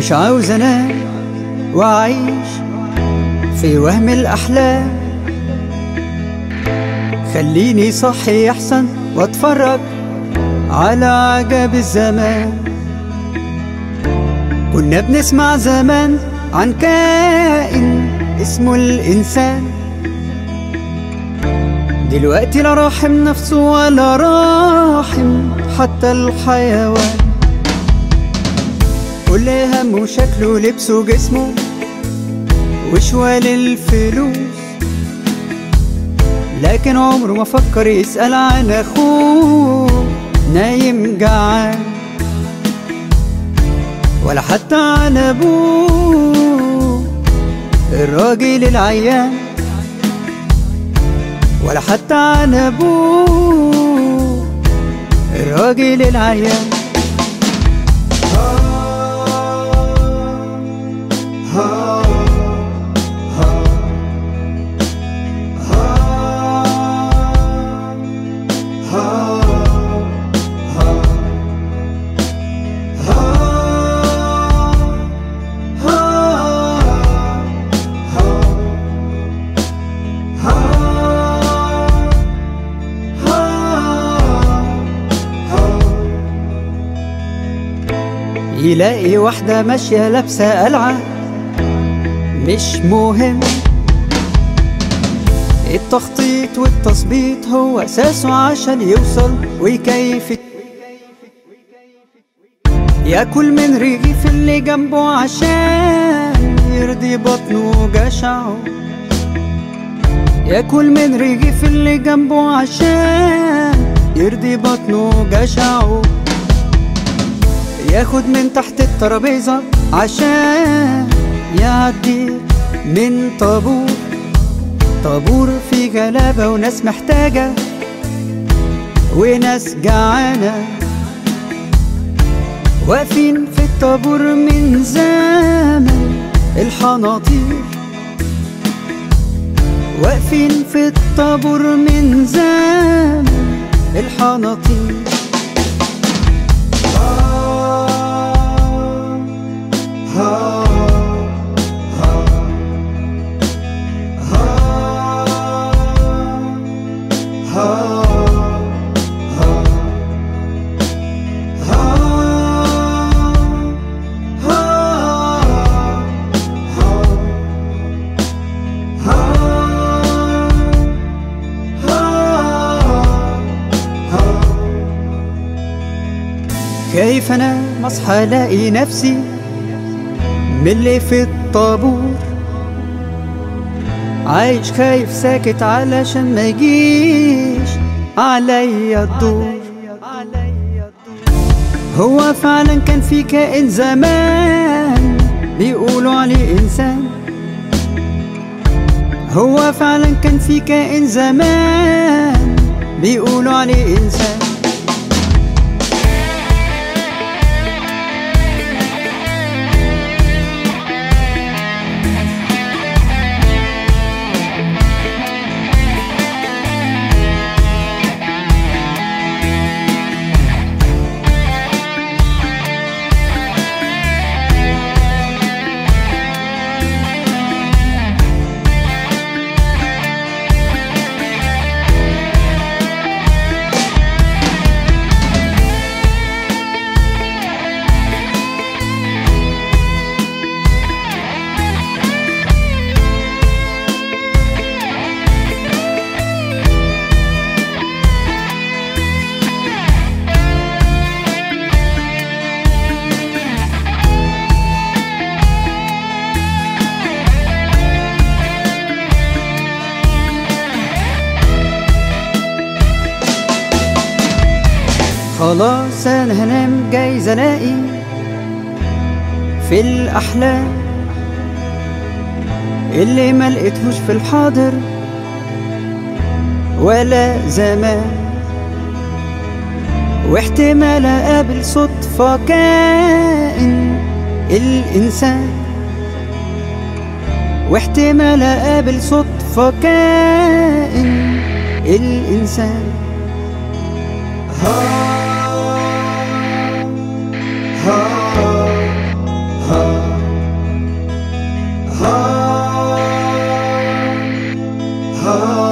مش عاوز انام واعيش في وهم الاحلام خليني صحي احسن واتفرج على عجب الزمان كنا بنسمع زمان عن كائن اسمه الانسان دلوقتي لا راحم نفسه ولا راحم حتى الحيوان كل همه شكله لبسه جسمه وشوال الفلوس لكن عمره ما فكر يسأل عن أخوه نايم جعان ولا حتى عن أبوه الراجل العيان ولا حتى عن أبوه الراجل العيان يلاقي واحدة ماشية لابسة قلعة مش مهم التخطيط والتظبيط هو أساسه عشان يوصل ويكيف ياكل من رغيف اللي جنبه عشان يرضي بطنه وجشعه ياكل من رغيف اللي جنبه عشان يرضي بطنه وجشعه ياخد من تحت الترابيزة عشان يعدي من طابور طابور في غلابة وناس محتاجة وناس جعانة واقفين في الطابور من زمن الحناطير واقفين في الطابور من زمن الحناطير كيف انا مصحى الاقي نفسي من اللي في الطابور عايش خايف ساكت علشان ما يجيش عليا الدور هو فعلا كان في كائن زمان بيقولوا عليه انسان هو فعلا كان في كائن زمان بيقولوا عليه انسان خلاص انا هنام جايز الاقي في الاحلام اللي ما لقيتهوش في الحاضر ولا زمان واحتمال اقابل صدفة كائن الانسان واحتمال اقابل صدفة كائن الانسان ha ha آه